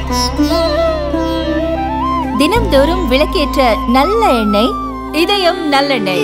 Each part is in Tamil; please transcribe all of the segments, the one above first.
தினம்தோறும் விளக்கேற்ற நல்ல எண்ணெய் இதயம் நல்லெண்ணெய்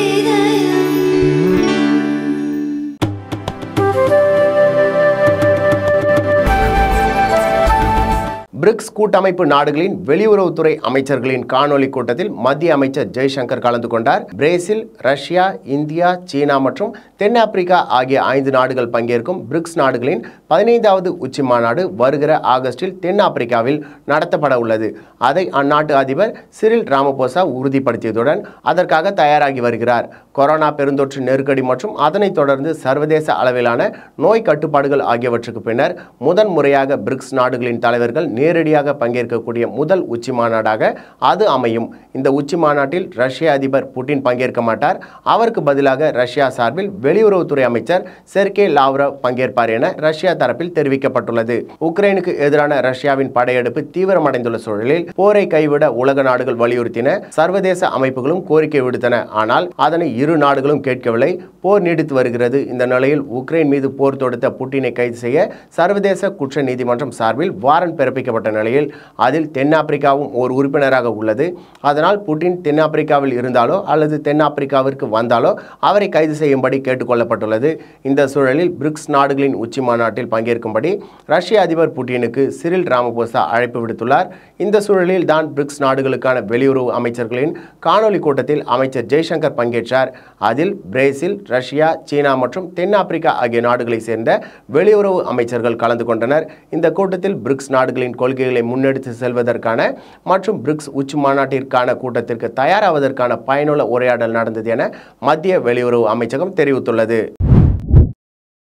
பிரிக்ஸ் கூட்டமைப்பு நாடுகளின் வெளியுறவுத்துறை அமைச்சர்களின் காணொலி கூட்டத்தில் மத்திய அமைச்சர் ஜெய்சங்கர் கலந்து கொண்டார் பிரேசில் ரஷ்யா இந்தியா சீனா மற்றும் தென்னாப்பிரிக்கா ஆகிய ஐந்து நாடுகள் பங்கேற்கும் பிரிக்ஸ் நாடுகளின் பதினைந்தாவது உச்சி மாநாடு வருகிற ஆகஸ்டில் தென்னாப்பிரிக்காவில் நடத்தப்பட உள்ளது அதை அந்நாட்டு அதிபர் சிரில் ராமபோசா உறுதிப்படுத்தியதுடன் அதற்காக தயாராகி வருகிறார் கொரோனா பெருந்தொற்று நெருக்கடி மற்றும் அதனைத் தொடர்ந்து சர்வதேச அளவிலான நோய் கட்டுப்பாடுகள் ஆகியவற்றுக்கு பின்னர் முதன் முறையாக பிரிக்ஸ் நாடுகளின் தலைவர்கள் நேரடியாக பங்கேற்கக்கூடிய முதல் உச்சி மாநாடாக அது அமையும் இந்த உச்சி மாநாட்டில் ரஷ்ய அதிபர் புட்டின் பங்கேற்க மாட்டார் அவருக்கு பதிலாக ரஷ்யா சார்பில் வெளியுறவுத்துறை அமைச்சர் செர்கே லாவ்ரவ் பங்கேற்பார் என ரஷ்யா தரப்பில் தெரிவிக்கப்பட்டுள்ளது உக்ரைனுக்கு எதிரான ரஷ்யாவின் படையெடுப்பு தீவிரமடைந்துள்ள சூழலில் போரை கைவிட உலக நாடுகள் வலியுறுத்தின சர்வதேச அமைப்புகளும் கோரிக்கை விடுத்தன ஆனால் அதனை இரு நாடுகளும் கேட்கவில்லை போர் நீடித்து வருகிறது இந்த நிலையில் உக்ரைன் மீது போர் தொடுத்த புட்டினை கைது செய்ய சர்வதேச குற்ற நீதிமன்றம் சார்பில் வாரண்ட் பிறப்பிக்கப்பட்ட நிலையில் அதில் தென்னாப்பிரிக்காவும் ஒரு உறுப்பினராக உள்ளது அதனால் புட்டின் தென்னாப்பிரிக்காவில் இருந்தாலோ அல்லது தென்னாப்பிரிக்காவிற்கு வந்தாலோ அவரை கைது செய்யும்படி கேட்டுக்கொள்ளப்பட்டுள்ளது இந்த சூழலில் பிரிக்ஸ் நாடுகளின் உச்சி மாநாட்டில் பங்கேற்கும்படி ரஷ்ய அதிபர் புட்டினுக்கு சிரில் ராமபோசா அழைப்பு விடுத்துள்ளார் இந்த சூழலில் தான் பிரிக்ஸ் நாடுகளுக்கான வெளியுறவு அமைச்சர்களின் காணொலி கூட்டத்தில் அமைச்சர் ஜெய்சங்கர் பங்கேற்றார் அதில் பிரேசில் ரஷ்யா சீனா மற்றும் தென்னாப்பிரிக்கா ஆகிய நாடுகளைச் சேர்ந்த வெளியுறவு அமைச்சர்கள் கலந்து கொண்டனர் இந்த கூட்டத்தில் பிரிக்ஸ் நாடுகளின் கொள்கைகளை முன்னெடுத்து செல்வதற்கான மற்றும் பிரிக்ஸ் உச்சி மாநாட்டிற்கான கூட்டத்திற்கு தயாராவதற்கான பயனுள்ள உரையாடல் நடந்தது என மத்திய வெளியுறவு அமைச்சகம் தெரிவித்துள்ளது